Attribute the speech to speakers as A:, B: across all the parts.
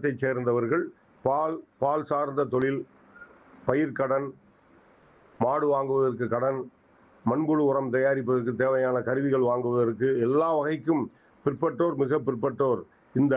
A: மாவட்டத்தைச் சேர்ந்தவர்கள் பால் பால் சார்ந்த தொழில் பயிர்க்கடன் மாடு வாங்குவதற்கு கடன் மண்புழு உரம் தயாரிப்பதற்கு தேவையான கருவிகள் வாங்குவதற்கு எல்லா வகைக்கும் பிற்பட்டோர் மிக பிற்பட்டோர் இந்த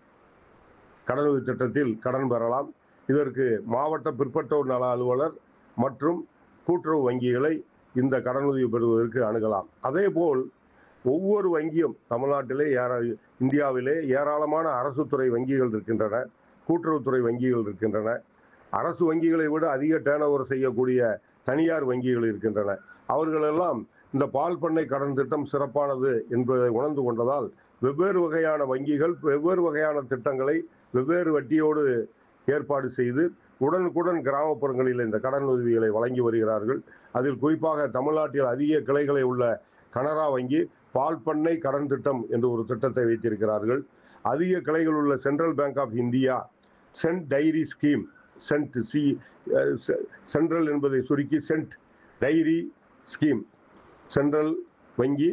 A: கடனுதவி திட்டத்தில் கடன் பெறலாம் இதற்கு மாவட்ட பிற்பட்டோர் நல அலுவலர் மற்றும் கூட்டுறவு வங்கிகளை இந்த கடனுதவி பெறுவதற்கு அணுகலாம் அதேபோல் ஒவ்வொரு வங்கியும் தமிழ்நாட்டிலே ஏற இந்தியாவிலே ஏராளமான அரசு துறை வங்கிகள் இருக்கின்றன கூட்டுறவுத்துறை வங்கிகள் இருக்கின்றன அரசு வங்கிகளை விட அதிக டேர்ன் செய்யக்கூடிய தனியார் வங்கிகள் இருக்கின்றன அவர்களெல்லாம் இந்த பால் பண்ணை கடன் திட்டம் சிறப்பானது என்பதை உணர்ந்து கொண்டதால் வெவ்வேறு வகையான வங்கிகள் வெவ்வேறு வகையான திட்டங்களை வெவ்வேறு வட்டியோடு ஏற்பாடு செய்து உடனுக்குடன் கிராமப்புறங்களில் இந்த கடன் உதவிகளை வழங்கி வருகிறார்கள் அதில் குறிப்பாக தமிழ்நாட்டில் அதிக கிளைகளை உள்ள கனரா வங்கி பால் பண்ணை கடன் திட்டம் என்று ஒரு திட்டத்தை வைத்திருக்கிறார்கள் அதிக கிளைகள் உள்ள Central Bank of India cent dairy scheme cent C central என்பதை சுருக்கி சென்ட் டைரி ஸ்கீம் சென்ட்ரல் வங்கி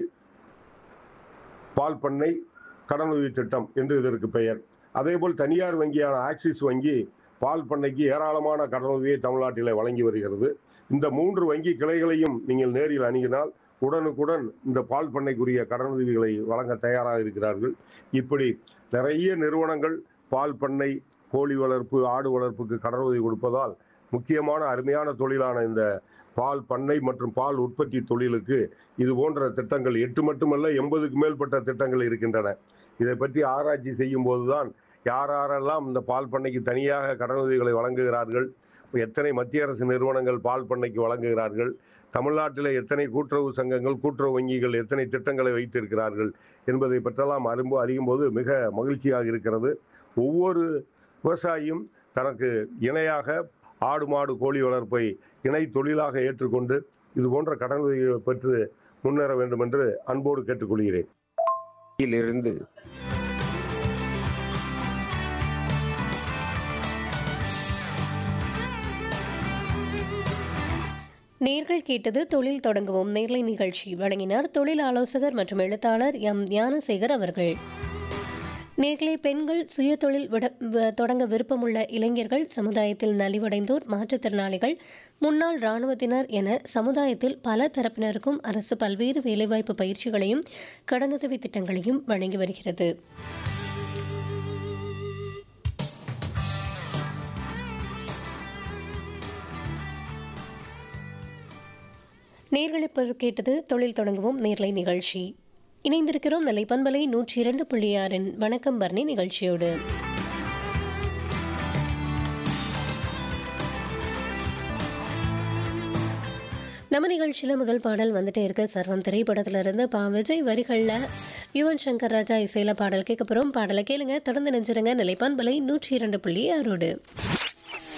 A: பால் பண்ணை கடனுதவி திட்டம் என்று இதற்கு பெயர் அதேபோல் தனியார் வங்கியான ஆக்சிஸ் வங்கி பால் பண்ணைக்கு ஏராளமான கடனுதவியை தமிழ்நாட்டிலே வழங்கி வருகிறது இந்த மூன்று வங்கி கிளைகளையும் நீங்கள் நேரில் அணுகினால் உடனுக்குடன் இந்த பால் பண்ணைக்குரிய கடனுதவிகளை வழங்க தயாராக இருக்கிறார்கள் இப்படி நிறைய நிறுவனங்கள் பால் பண்ணை கோழி வளர்ப்பு ஆடு வளர்ப்புக்கு கடனுதவி கொடுப்பதால் முக்கியமான அருமையான தொழிலான இந்த பால் பண்ணை மற்றும் பால் உற்பத்தி தொழிலுக்கு இது போன்ற திட்டங்கள் எட்டு மட்டுமல்ல எண்பதுக்கு மேற்பட்ட திட்டங்கள் இருக்கின்றன இதை பற்றி ஆராய்ச்சி செய்யும் போதுதான் யார் யாரெல்லாம் இந்த பால் பண்ணைக்கு தனியாக கடனுதவிகளை வழங்குகிறார்கள் எத்தனை மத்திய அரசு நிறுவனங்கள் பால் பண்ணைக்கு வழங்குகிறார்கள் தமிழ்நாட்டில் எத்தனை கூட்டுறவு சங்கங்கள் கூட்டுறவு வங்கிகள் எத்தனை திட்டங்களை வைத்திருக்கிறார்கள் என்பதை பற்றெல்லாம் அறிம்போ அறியும் போது மிக மகிழ்ச்சியாக இருக்கிறது ஒவ்வொரு விவசாயியும் தனக்கு இணையாக ஆடு மாடு கோழி வளர்ப்பை இணை தொழிலாக ஏற்றுக்கொண்டு இது போன்ற கடனுதவிகளை பெற்று முன்னேற வேண்டும் என்று அன்போடு கேட்டுக்கொள்கிறேன்
B: இருந்து
C: நேர்கள் கேட்டது தொழில் தொடங்குவோம் நேர்லை நிகழ்ச்சி வழங்கினார் தொழில் ஆலோசகர் மற்றும் எழுத்தாளர் எம் ஞானசேகர் அவர்கள் நேர்களை பெண்கள் சுய தொழில் விட வ- தொடங்க விருப்பமுள்ள இளைஞர்கள் சமுதாயத்தில் நலிவடைந்தோர் மாற்றுத்திறனாளிகள் முன்னாள் இராணுவத்தினர் என சமுதாயத்தில் பல தரப்பினருக்கும் அரசு பல்வேறு வேலைவாய்ப்பு பயிற்சிகளையும் கடனுதவி திட்டங்களையும் வழங்கி வருகிறது நேர்களை பெற கேட்டது தொழில் தொடங்குவோம் நேர்லை நிகழ்ச்சி இணைந்திருக்கிறோம் நெல்லை பண்பலை நூற்றி இரண்டு புள்ளி ஆறின் வணக்கம் பர்ணி நிகழ்ச்சியோடு நம்ம நிகழ்ச்சியில் முதல் பாடல் வந்துட்டே இருக்கு சர்வம் திரைப்படத்துல இருந்து பா விஜய் வரிகளில் யுவன் சங்கர் ராஜா இசையில பாடல் கேட்க போகிறோம் பாடலை கேளுங்க தொடர்ந்து நெஞ்சிருங்க நிலைப்பான் பலை நூற்றி இரண்டு புள்ளி ஆறோடு